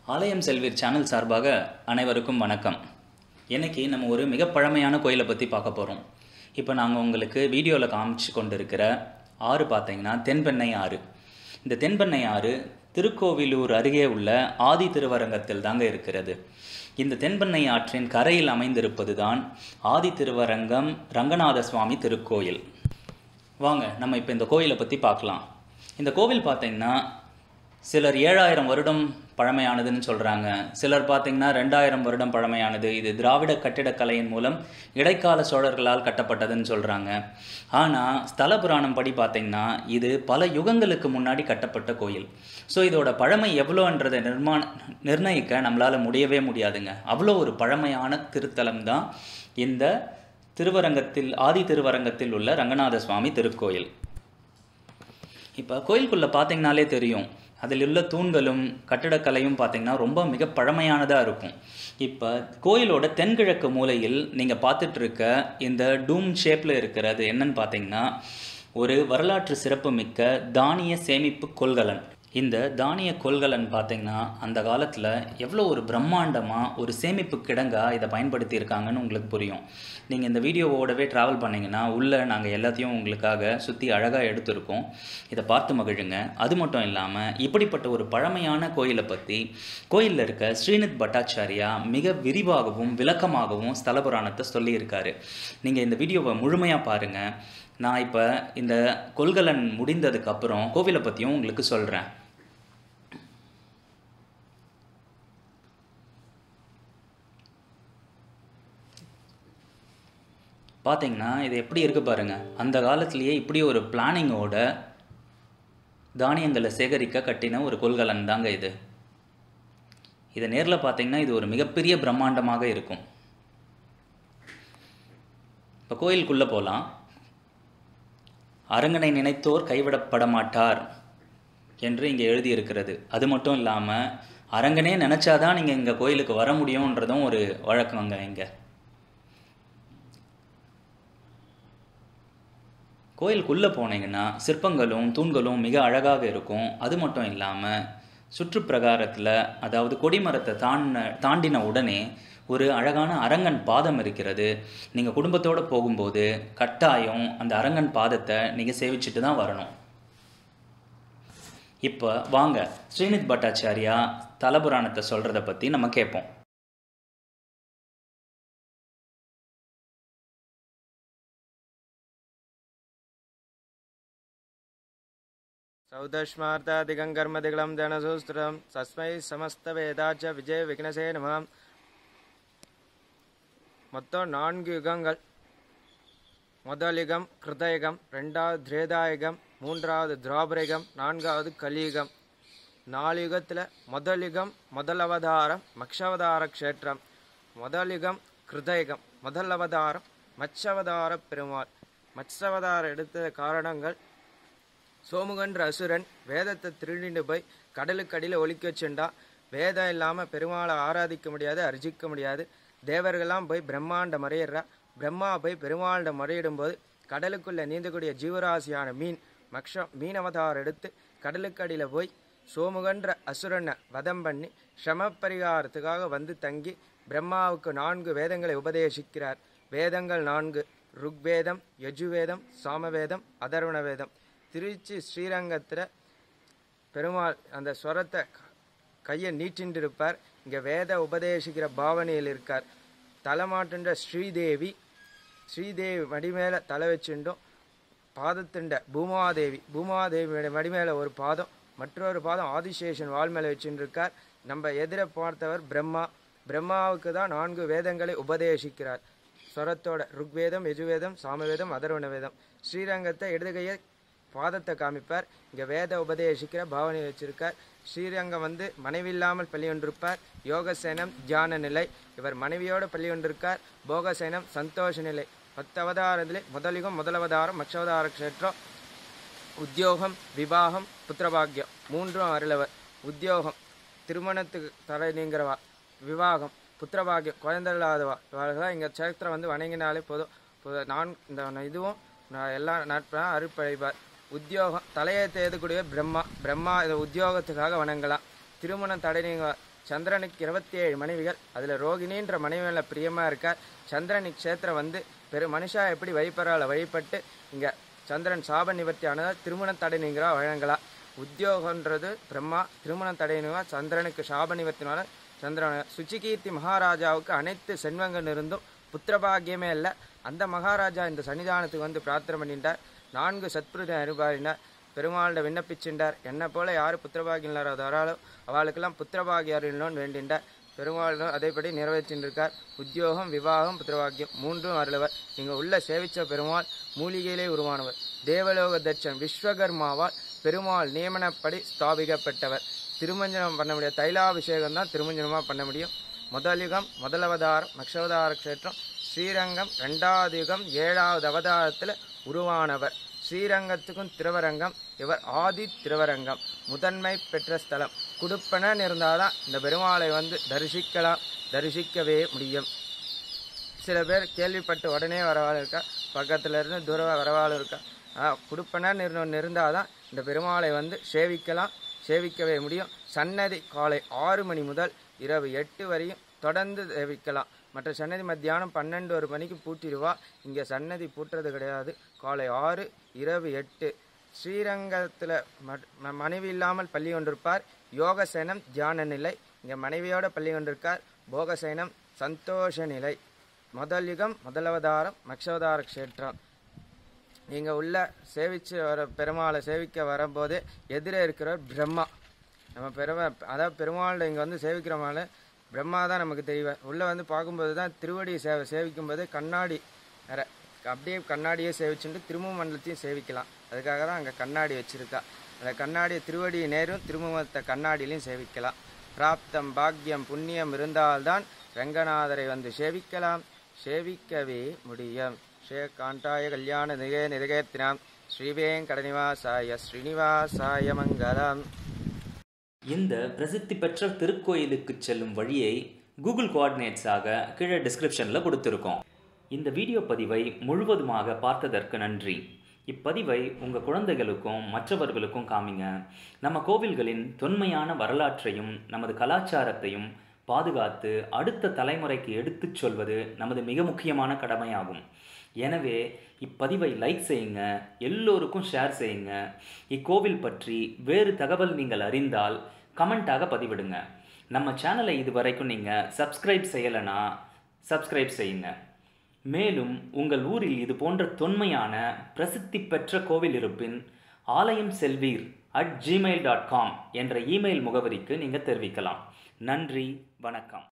ஆலயம் செல்வீர் சேனல் சார்பாக அனைவருக்கும் வணக்கம் இன்னைக்கு நம்ம ஒரு மிக பழமையான கோயிலை பற்றி பார்க்க போகிறோம் இப்போ நாங்கள் உங்களுக்கு வீடியோவில் காமிச்சு கொண்டு இருக்கிற ஆறு பார்த்தீங்கன்னா தென்பெண்ணை ஆறு இந்த தென்பெண்ணை ஆறு திருக்கோவிலூர் அருகே உள்ள ஆதி திருவரங்கத்தில் தாங்க இருக்கிறது இந்த தென்பெண்ணை ஆற்றின் கரையில் அமைந்திருப்பது தான் ஆதி திருவரங்கம் ரங்கநாத சுவாமி திருக்கோயில் வாங்க நம்ம இப்போ இந்த கோயிலை பற்றி பார்க்கலாம் இந்த கோவில் பார்த்தீங்கன்னா சிலர் ஏழாயிரம் வருடம் பழமையானதுன்னு சொல்கிறாங்க சிலர் பார்த்தீங்கன்னா ரெண்டாயிரம் வருடம் பழமையானது இது திராவிட கட்டிடக்கலையின் மூலம் இடைக்கால சோழர்களால் கட்டப்பட்டதுன்னு சொல்கிறாங்க ஆனால் ஸ்தல புராணம் படி பார்த்தீங்கன்னா இது பல யுகங்களுக்கு முன்னாடி கட்டப்பட்ட கோயில் ஸோ இதோட பழமை எவ்வளோன்றதை நிர்மாண நிர்ணயிக்க நம்மளால் முடியவே முடியாதுங்க அவ்வளோ ஒரு பழமையான திருத்தலம் தான் இந்த திருவரங்கத்தில் ஆதி திருவரங்கத்தில் உள்ள ரங்கநாத சுவாமி திருக்கோயில் இப்போ கோயிலுக்குள்ளே பார்த்தீங்கனாலே தெரியும் அதில் உள்ள தூண்களும் கட்டிடக்கலையும் பார்த்தீங்கன்னா ரொம்ப மிக பழமையானதாக இருக்கும் இப்போ கோயிலோட தென்கிழக்கு மூலையில் நீங்கள் பார்த்துட்டு இருக்க இந்த டூம் ஷேப்பில் இருக்கிறது என்னன்னு பார்த்தீங்கன்னா ஒரு வரலாற்று சிறப்பு மிக்க தானிய சேமிப்பு கொள்கலன் இந்த தானிய கொள்கலன் பார்த்தீங்கன்னா அந்த காலத்தில் எவ்வளோ ஒரு பிரம்மாண்டமாக ஒரு சேமிப்பு கிடங்கா இதை பயன்படுத்தி இருக்காங்கன்னு உங்களுக்கு புரியும் நீங்கள் இந்த வீடியோவோடவே ட்ராவல் பண்ணிங்கன்னா உள்ளே நாங்கள் எல்லாத்தையும் உங்களுக்காக சுற்றி அழகாக எடுத்திருக்கோம் இதை பார்த்து மகிழுங்க அது மட்டும் இல்லாமல் இப்படிப்பட்ட ஒரு பழமையான கோயிலை பற்றி கோயிலில் இருக்க ஸ்ரீநித் பட்டாச்சாரியா மிக விரிவாகவும் விளக்கமாகவும் ஸ்தல புராணத்தை சொல்லியிருக்காரு நீங்கள் இந்த வீடியோவை முழுமையாக பாருங்கள் நான் இப்போ இந்த கொள்கலன் முடிந்ததுக்கப்புறம் கோவிலை பற்றியும் உங்களுக்கு சொல்கிறேன் பார்த்தீங்கன்னா இது எப்படி இருக்குது பாருங்கள் அந்த காலத்திலேயே இப்படி ஒரு பிளானிங்கோட தானியங்களை சேகரிக்க கட்டின ஒரு கொள்கலன் தாங்க இது இதை நேரில் பார்த்தீங்கன்னா இது ஒரு மிகப்பெரிய பிரம்மாண்டமாக இருக்கும் இப்போ கோயிலுக்குள்ளே போகலாம் அரங்கனை நினைத்தோர் கைவிடப்பட மாட்டார் என்று இங்கே எழுதியிருக்கிறது அது மட்டும் இல்லாமல் அரங்கனே நினச்சாதான் நீங்கள் இங்கே கோயிலுக்கு வர முடியுன்றதும் ஒரு வழக்கங்க இங்கே கோயிலுக்குள்ளே போனீங்கன்னா சிற்பங்களும் தூண்களும் மிக அழகாக இருக்கும் அது மட்டும் இல்லாமல் சுற்றுப்பிரகாரத்தில் அதாவது கொடிமரத்தை தாண்ட தாண்டின உடனே ஒரு அழகான அரங்கன் பாதம் இருக்கிறது நீங்கள் குடும்பத்தோடு போகும்போது கட்டாயம் அந்த அரங்கன் பாதத்தை நீங்கள் சேவிச்சுட்டு தான் வரணும் இப்போ வாங்க ஸ்ரீநித் பட்டாச்சாரியா தலபுராணத்தை சொல்கிறத பற்றி நம்ம கேட்போம் சௌதஷ்மார்த்தாதிகம் கர்மதிகளம் தனசூஸ்திரம் சஸ்மை சமஸ்த வேதாச்ச விஜய விக்னசே நமம் மொத்தம் நான்கு யுகங்கள் முதல் யுகம் கிருதயுகம் ரெண்டாவது திரேதாயுகம் மூன்றாவது துராபரயுகம் நான்காவது கலியுகம் நாலு யுகத்தில் முதல் யுகம் முதல் அவதாரம் மக்ஷாவதார க்ஷேத்திரம் முதல் யுகம் கிருதயுகம் முதல் அவதாரம் மத்ஸ்யாவதார பெருமாள் மத்ஸ்யாவதாரம் எடுத்த காரணங்கள் சோமுகன்ற அசுரன் வேதத்தை திருடிட்டு போய் கடலுக்கடியில் ஒழிக்க வச்சுண்டா வேதம் இல்லாமல் பெருமாளை ஆராதிக்க முடியாது அர்ஜிக்க முடியாது தேவர்கள்லாம் போய் பிரம்மாண்ட முறையிடுறா பிரம்மா போய் பெருமாள்கிட்ட முறையிடும்போது கடலுக்குள்ளே நீந்தக்கூடிய ஜீவராசியான மீன் மக்ஷம் மீன் அவதாரம் எடுத்து கடலுக்கடியில் போய் சோமுகன்ற அசுரனை வதம் பண்ணி ஷம பரிகாரத்துக்காக வந்து தங்கி பிரம்மாவுக்கு நான்கு வேதங்களை உபதேசிக்கிறார் வேதங்கள் நான்கு ருக்வேதம் யஜுவேதம் சாமவேதம் அதர்வண வேதம் திருச்சி ஸ்ரீரங்கத்தில் பெருமாள் அந்த ஸ்வரத்தை கையை நீட்டின்று இருப்பார் இங்கே வேத உபதேசிக்கிற பாவனையில் இருக்கார் தலைமாட்டுன்ற ஸ்ரீதேவி ஸ்ரீதேவி மடிமேல தலை வச்சுண்டும் பாதத்துண்ட பூமாதேவி பூமாதேவி மடிமேல ஒரு பாதம் மற்றொரு பாதம் ஆதிசேஷன் வால் மேலே வச்சுட்டு இருக்கார் நம்ம எதிர பார்த்தவர் பிரம்மா பிரம்மாவுக்கு தான் நான்கு வேதங்களை உபதேசிக்கிறார் ஸ்வரத்தோட ருக்வேதம் யஜுவேதம் சாமவேதம் அதர்வண வேதம் ஸ்ரீரங்கத்தை இடதுகையை பாதத்தை காமிப்பார் இங்கே வேத உபதேசிக்கிற பாவனை வச்சிருக்கார் ஸ்ரீரங்கம் வந்து மனைவி இல்லாமல் பள்ளி கொண்டிருப்பார் யோகசேனம் தியான நிலை இவர் மனைவியோடு பள்ளி கொண்டிருக்கார் போகசேனம் சந்தோஷ நிலை பத்து அவதாரத்திலே முதலிகம் முதலவதாரம் மக்ஷவதார க்ஷேத்திரம் உத்தியோகம் விவாகம் புத்திரபாகியம் மூன்றும் அருளவர் உத்தியோகம் திருமணத்துக்கு தலை நீங்கிறவா விவாகம் புத்திரபாகியம் குழந்தை இல்லாதவா இவர்கள் இங்கே சேத்திரம் வந்து வணங்கினாலே போதும் பொது- நான் இந்த இதுவும் நான் எல்லாம் நாட்பெல்லாம் அருட்பழைப்பார் உத்தியோகம் தலையை தேடக்கூடிய பிரம்மா பிரம்மா இதை உத்தியோகத்துக்காக வணங்கலாம் திருமணம் தடை நீங்க சந்திரனுக்கு இருபத்தி ஏழு மனைவிகள் அதில் ரோகிணின்ற மனைவி மேல பிரியமாக இருக்கார் சந்திரன் இக்ஷேத்திரம் வந்து பெரு மனுஷா எப்படி வழிபடுறால வழிபட்டு இங்கே சந்திரன் சாப நிவர்த்தி ஆனதால் திருமண தடை நீங்கிறா வழங்கலாம் உத்தியோகன்றது பிரம்மா திருமண தடை நீங்க சந்திரனுக்கு சாப நிவர்த்தினால சந்திரன் சுச்சிகீர்த்தி மகாராஜாவுக்கு அனைத்து செல்வங்கள் இருந்தும் புத்திரபாகியமே இல்லை அந்த மகாராஜா இந்த சன்னிதானத்துக்கு வந்து பிரார்த்தனை பண்ணிட்டார் நான்கு சத்புருதை அனுபாரினார் பெருமாள்கிட்ட விண்ணப்பிச்சுட்டார் என்னை போல யார் புத்திரபாகியம் இல்லாதவராலோ அவளுக்கெல்லாம் புத்திரபாகியம் அருளணும்னு வேண்டின்றார் பெருமாள் அதேபடி நிறைவேற்றின்றிருக்கார் உத்தியோகம் விவாகம் புத்திரபாகியம் மூன்றும் அருளவர் நீங்கள் உள்ள சேவிச்ச பெருமாள் மூலிகையிலே உருவானவர் தேவலோக தட்சன் விஸ்வகர்மாவால் பெருமாள் நியமனப்படி ஸ்தாபிக்கப்பட்டவர் திருமஞ்சனம் பண்ண முடியாது தைலாபிஷேகம் தான் திருமஞ்சனமாக பண்ண முடியும் முதல் யுகம் முதல் அவதாரம் நக்ஷவதார கஷேத்திரம் ஸ்ரீரங்கம் ரெண்டாவது யுகம் ஏழாவது அவதாரத்தில் உருவானவர் ஸ்ரீரங்கத்துக்கும் திருவரங்கம் இவர் ஆதி திருவரங்கம் முதன்மை பெற்ற ஸ்தலம் குடுப்பனன் இருந்தாதான் இந்த பெருமாளை வந்து தரிசிக்கலாம் தரிசிக்கவே முடியும் சில பேர் கேள்விப்பட்டு உடனே வரவாள் இருக்கா பக்கத்துல இருந்து தூர வரவாள் இருக்கா ஆ குடுப்பனன் ஒன்று இருந்தால் தான் இந்த பெருமாளை வந்து சேவிக்கலாம் சேவிக்கவே முடியும் சன்னதி காலை ஆறு மணி முதல் இரவு எட்டு வரையும் தொடர்ந்து சேவிக்கலாம் மற்ற சன்னதி மத்தியானம் பன்னெண்டு ஒரு மணிக்கு பூட்டிடுவா இங்கே சன்னதி பூட்டுறது கிடையாது காலை ஆறு இரவு எட்டு ஸ்ரீரங்கத்தில் மனைவி இல்லாமல் பள்ளி கொண்டிருப்பார் யோகசேனம் தியான நிலை இங்கே மனைவியோட பள்ளி கொண்டிருக்கார் போகசேனம் சந்தோஷ நிலை முதல் யுகம் முதலவதாரம் மக்ஷவதார க்ஷேத்திரம் நீங்கள் உள்ள சேவிச்சு வர பெருமாளை சேவிக்க வரும்போது எதிரே இருக்கிறவர் பிரம்மா நம்ம பெருமா அதாவது பெருமாள் இங்கே வந்து சேவிக்கிறோமால பிரம்மா தான் நமக்கு தெரியவார் உள்ளே வந்து பார்க்கும்போது தான் திருவடி சேவை சேவிக்கும்போது கண்ணாடி வேற அப்படியே கண்ணாடியே சேவிச்சுட்டு திரும்ப மண்டலத்தையும் சேவிக்கலாம் அதுக்காக தான் அங்கே கண்ணாடி வச்சுருக்கா அந்த கண்ணாடி திருவடி நேரும் திருமுகத்தை கண்ணாடியிலையும் சேவிக்கலாம் பிராப்தம் பாக்கியம் புண்ணியம் இருந்தால்தான் ரங்கநாதரை வந்து சேவிக்கலாம் சேவிக்கவே முடியும் ஸ்ரீ காண்டாய கல்யாண நிகே நிதகேத்தினாம் ஸ்ரீவேங்கடநிவாசாய ஸ்ரீனிவாசாய மங்களம் இந்த பிரசித்தி பெற்ற திருக்கோயிலுக்கு செல்லும் வழியை கூகுள் கோஆர்டினேட்ஸாக கீழே டிஸ்கிரிப்ஷனில் கொடுத்துருக்கோம் இந்த வீடியோ பதிவை முழுவதுமாக பார்த்ததற்கு நன்றி இப்பதிவை உங்கள் குழந்தைகளுக்கும் மற்றவர்களுக்கும் காமிங்க நம்ம கோவில்களின் தொன்மையான வரலாற்றையும் நமது கலாச்சாரத்தையும் பாதுகாத்து அடுத்த தலைமுறைக்கு எடுத்துச் சொல்வது நமது மிக முக்கியமான கடமையாகும் எனவே இப்பதிவை லைக் செய்யுங்க எல்லோருக்கும் ஷேர் செய்யுங்க இக்கோவில் பற்றி வேறு தகவல் நீங்கள் அறிந்தால் கமெண்ட்டாக பதிவிடுங்க நம்ம சேனலை இது வரைக்கும் நீங்கள் சப்ஸ்கிரைப் செய்யலைனா சப்ஸ்கிரைப் செய்யுங்க மேலும் உங்கள் ஊரில் இது போன்ற தொன்மையான பிரசித்தி பெற்ற கோவில் இருப்பின் ஆலயம் செல்வீர் அட் ஜிமெயில் டாட் காம் என்ற இமெயில் முகவரிக்கு நீங்கள் தெரிவிக்கலாம் நன்றி வணக்கம்